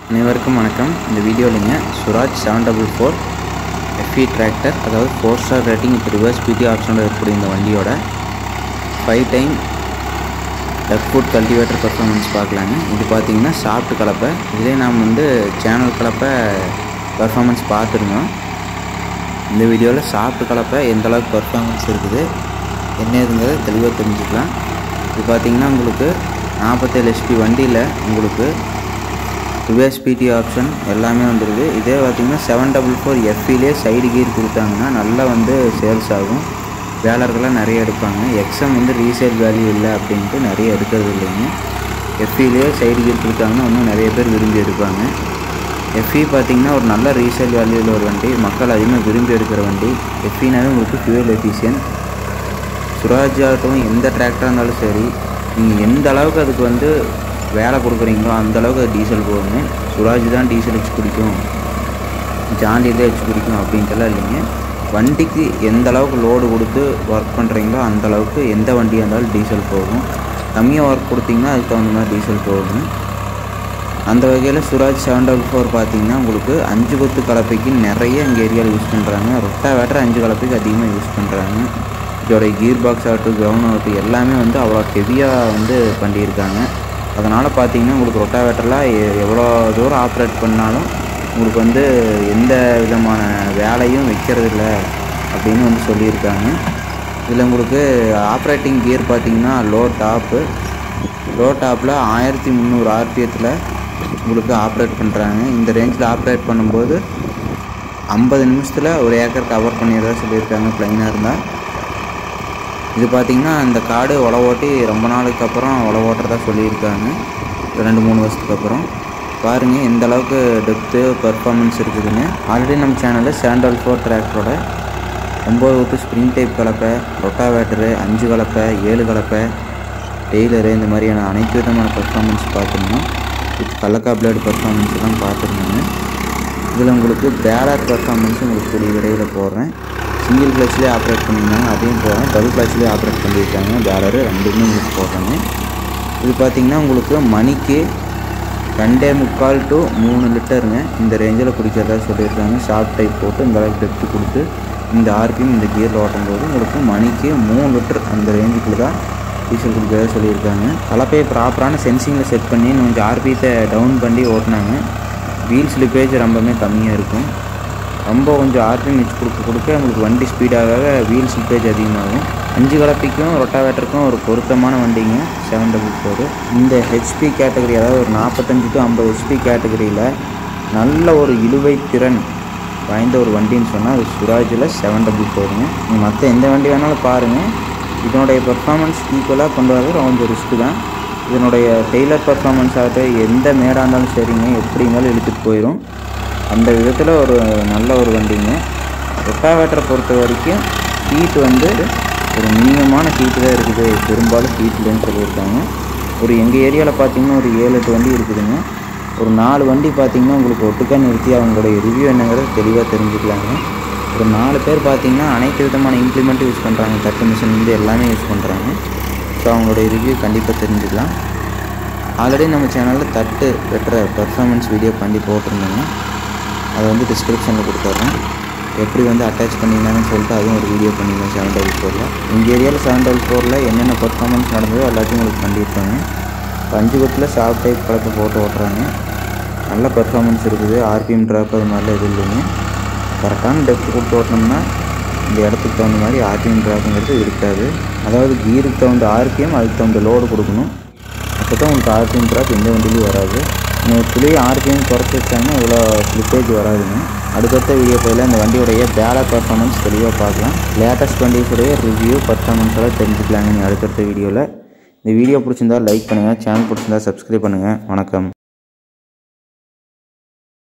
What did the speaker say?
அனைவருக்கும் வணக்கம் இந்த வீடியோலிங்க Swaraj seven double four FE tractor அதாவது ஃபோர் ஸ்டார் ரேட்டிங் இப்போ ரிவர்ஸ் பிடி ஆப்ஷனில் இருக்கக்கூடிய இந்த வண்டியோட five time left foot cultivator performance பார்க்கலாங்க இது பார்த்தீங்கன்னா சாஃப்ட் கலப்பை இதே நாம் வந்து சேனல் கலப்பை பர்ஃபார்மன்ஸ் பார்த்துருந்தோம் இந்த வீடியோவில் சாஃப்ட் கலப்பை எந்த அளவுக்கு பர்ஃபார்மன்ஸ் இருக்குது என்ன ஏதுங்கிறத தெளிவாக தெரிஞ்சுக்கலாம் இது பார்த்தீங்கன்னா உங்களுக்கு நாற்பத்தேழு ஹெச்பி வண்டியில் உங்களுக்கு ரிவர்ஸ் பிடி ஆப்ஷன் எல்லாமே வந்துடுது இதே பார்த்தீங்கன்னா செவன் டபுள் ஃபோர் எஃப்இலே சைடு கீர் கொடுத்தாங்கன்னா நல்லா வந்து சேல்ஸ் ஆகும் வேலர்கள்லாம் நிறைய எடுப்பாங்க எக்ஸம் வந்து ரீசேல் வேல்யூ இல்லை அப்படின்ட்டு நிறைய எடுக்கிறது இல்லைங்க எஃப்இலே சைடு கீர் கொடுத்தாங்கன்னா இன்னும் நிறைய பேர் விரும்பி எடுப்பாங்க எஃப்இ பார்த்தீங்கன்னா ஒரு நல்ல ரீசேல் வேல்யூவில் ஒரு வண்டி மக்கள் அதிகமாக விரும்பி எடுக்கிற வண்டி எஃப்இனாவே உங்களுக்கு ஃபியூல் எஃபிஷியன்ட் சுராஜ் ஆகட்டும் எந்த டிராக்டராக இருந்தாலும் சரி நீங்கள் எந்த அளவுக்கு அதுக்கு வந்து வேலை கொடுக்குறீங்களோ அந்த அளவுக்கு அது டீசல் போகுங்க சுராஜ் தான் டீசல் வச்சு பிடிக்கும் ஜாண்டி தான் வச்சு பிடிக்கும் அப்படின்ட்டுலாம் இல்லைங்க வண்டிக்கு எந்த அளவுக்கு லோடு கொடுத்து ஒர்க் பண்ணுறீங்களோ அந்த அளவுக்கு எந்த வண்டியாக இருந்தாலும் டீசல் போகும் கம்மியாக ஒர்க் கொடுத்தீங்கன்னா அதுக்கு தகுந்த மாதிரி டீசல் போகுங்க அந்த வகையில் சுராஜ் செவன் டபுள் ஃபோர் பார்த்தீங்கன்னா உங்களுக்கு அஞ்சு கொத்து கலப்பைக்கு நிறைய இங்கே ஏரியாவில் யூஸ் பண்ணுறாங்க ரொட்டா வேட்டர் அஞ்சு கலப்பைக்கு அதிகமாக யூஸ் பண்ணுறாங்க இதோடைய கீர் பாக்ஸ் ஆகட்டும் கிரவுண்ட் ஆகட்டும் எல்லாமே வந்து அவ்வளோ ஹெவியாக வந்து பண்ணியிருக்காங்க அதனால் பார்த்தீங்கன்னா உங்களுக்கு ரொட்டாவேட்டரில் எவ்வளோ தூரம் ஆப்ரேட் பண்ணாலும் உங்களுக்கு வந்து எந்த விதமான வேலையும் வைக்கிறதில்ல அப்படின்னு வந்து சொல்லியிருக்காங்க இதில் உங்களுக்கு ஆப்ரேட்டிங் கியர் பார்த்தீங்கன்னா லோ டாப்பு லோ டாப்பில் ஆயிரத்தி முந்நூறு ஆர்பிஎத்தில் உங்களுக்கு ஆப்ரேட் பண்ணுறாங்க இந்த ரேஞ்சில் ஆப்ரேட் பண்ணும்போது ஐம்பது நிமிஷத்தில் ஒரு ஏக்கர் கவர் பண்ணிடுறதா சொல்லியிருக்காங்க ப்ளைனாக இருந்தால் இது பார்த்திங்கன்னா இந்த காடு உழ ஓட்டி ரொம்ப நாளுக்கு அப்புறம் உழ ஓட்டுறதா சொல்லியிருக்காங்க ரெண்டு மூணு வருஷத்துக்கு அப்புறம் பாருங்கள் எந்த அளவுக்கு டெப்த்து பர்ஃபார்மன்ஸ் இருக்குதுன்னு ஆல்ரெடி நம்ம சேனலில் சாண்டல் ஃபோர் டிராக்டரோட ஒம்பது ஊத்து ஸ்ப்ரிங் டைப் கலப்பை ரொட்டாவேட்டரு அஞ்சு கலப்பை ஏழு கலப்பை டெய்லரு இந்த மாதிரியான அனைத்து விதமான பர்ஃபார்மன்ஸ் பார்த்துருந்தோம் வித் கல்லக்கா பிளேடு பர்ஃபார்மன்ஸ் எல்லாம் பார்த்துருந்தாங்க இதில் உங்களுக்கு பேலர் பர்ஃபார்மன்ஸ் உங்களுக்கு கூடிய விடையில் போடுறேன் சிங்கிள் கிளச்லேயே ஆப்ரேட் பண்ணியிருந்தாங்க அதையும் போகிறேன் டபுள் கிளச்லேயே ஆப்ரேட் பண்ணியிருக்காங்க பேலரு ரெண்டுமே உங்களுக்கு போடுறாங்க இது பார்த்திங்கன்னா உங்களுக்கு மணிக்கு ரெண்டே முக்கால் டு மூணு லிட்டருங்க இந்த ரேஞ்சில் குடிக்கிறதா சொல்லியிருக்காங்க ஷார்ட் டைப் போட்டு இந்த அளவுக்கு டெப்த்து கொடுத்து இந்த ஆர்பிஎம் இந்த கியரில் ஓட்டும் போது உங்களுக்கு மணிக்கு மூணு லிட்டர் அந்த ரேஞ்சுக்குள்ள தான் டீசல் கொடுக்குறதா சொல்லியிருக்காங்க கலப்பையை ப்ராப்பரான சென்சிங்கில் செட் பண்ணி கொஞ்சம் ஆர்பிஎத்தை டவுன் பண்ணி ஓட்டினாங்க வீல் ஸ்லிப்பேஜ் ரொம்பவுமே கம்மியாக இருக்கும் ரொம்ப கொஞ்சம் ஆர்பிஎம் வச்சு கொடுக்க கொடுக்க உங்களுக்கு வண்டி ஸ்பீடாக வீல் ஸ்லிப்பேஜ் அதிகமாகும் அஞ்சு கலப்பைக்கும் ரொட்டாவேட்டருக்கும் ஒரு பொருத்தமான வண்டிங்க செவன் டபுள் ஃபோரு இந்த ஹெச்பி கேட்டகரி அதாவது ஒரு நாற்பத்தஞ்சு டு ஐம்பது ஹெச்பி கேட்டகரியில் நல்ல ஒரு இழுவை திறன் வாய்ந்த ஒரு வண்டின்னு சொன்னால் அது சுராஜில் செவன் டபுள் ஃபோருங்க நீங்கள் மற்ற எந்த வண்டி வேணாலும் பாருங்கள் இதனுடைய பெர்ஃபார்மன்ஸ் ஈக்குவலாக கொண்டு வரது கொஞ்சம் ரிஸ்க்கு தான் இதனுடைய டெய்லர் பர்ஃபார்மன்ஸ் ஆகட்டும் எந்த மேடாக இருந்தாலும் சரிங்க எப்படி இருந்தாலும் இழுத்துட்டு போயிடும் அந்த விதத்தில் ஒரு நல்ல ஒரு வண்டிங்க ரொட்டாவேட்டரை பொறுத்த வரைக்கும் ஹீட் வந்து ஒரு மினிமமான ஹீட்டு தான் இருக்குது பெரும்பாலும் ஹீட் இல்லைன்னு சொல்லியிருக்காங்க ஒரு எங்கள் ஏரியாவில் பார்த்தீங்கன்னா ஒரு ஏழு எட்டு வண்டி இருக்குதுங்க ஒரு நாலு வண்டி பார்த்தீங்கன்னா உங்களுக்கு ஒட்டுக்கா நிறுத்தி அவங்களுடைய ரிவ்யூ என்னங்கிறது தெளிவாக தெரிஞ்சுக்கலாங்க ஒரு நாலு பேர் பார்த்தீங்கன்னா அனைத்து விதமான இம்ப்ளிமெண்ட்டும் யூஸ் பண்ணுறாங்க தட்டு மிஷின்லேருந்து எல்லாமே யூஸ் பண்ணுறாங்க ஸோ அவங்களுடைய ரிவ்யூ கண்டிப்பாக தெரிஞ்சுக்கலாம் ஆல்ரெடி நம்ம சேனலில் தட்டு வெட்டுற பர்ஃபார்மன்ஸ் வீடியோ பண்ணி போட்டிருந்தோங்க அதை வந்து டிஸ்கிரிப்ஷனில் கொடுத்துட்றேன் எப்படி வந்து அட்டாச் பண்ணிங்கன்னு சொல்லிட்டு அதுவும் ஒரு வீடியோ பண்ணியிருந்தேன் செவன் டபுள் ஃபோரில் உங்கள் ஏரியாவில் செவன் டபுள் ஃபோரில் என்னென்ன பர்ஃபார்மன்ஸ் நடந்ததோ எல்லாத்தையும் உங்களுக்கு பண்ணியிருப்பாங்க பஞ்சு கொத்தில் சாஃப்ட் டைப் கலப்பை போட்டு ஓட்டுறாங்க நல்ல பர்ஃபார்மன்ஸ் இருக்குது ஆர்பிஎம் ட்ராப் அது மாதிரிலாம் எதுவும் இல்லைங்க கரெக்டான டெப்த் கொடுத்து ஓட்டினோம்னா இந்த இடத்துக்கு தகுந்த மாதிரி ஆர்பிஎம் ட்ராப்புங்கிறது இருக்காது அதாவது கீருக்கு தகுந்த ஆர்பிஎம் அதுக்கு தகுந்த லோடு கொடுக்கணும் அப்போ தான் உங்களுக்கு ஆர்பிஎம் ட்ராப் எந்த வண்டிலையும் வராது நீங்கள் துளி ஆர்பிஎம் குறைச்சி வச்சாங்கன்னா இவ்வளோ ஸ்லிப்பேஜ் வராதுங்க அடுத்தடுத்த வீடியோ போயில் இந்த வண்டியுடைய பேலர் பர்ஃபார்மன்ஸ் தெளிவாக பார்க்கலாம் லேட்டஸ்ட் வண்டிஸுடைய ரிவ்யூ பர்ஃபார்மன்ஸெல்லாம் தெரிஞ்சுக்கலாங்க நீங்கள் அடுத்தடுத்த வீடியோவில் இந்த வீடியோ பிடிச்சிருந்தா லைக் பண்ணுங்கள் சேனல் பிடிச்சிருந்தா சப்ஸ்கிரைப் பண்ணுங்கள் வணக்கம்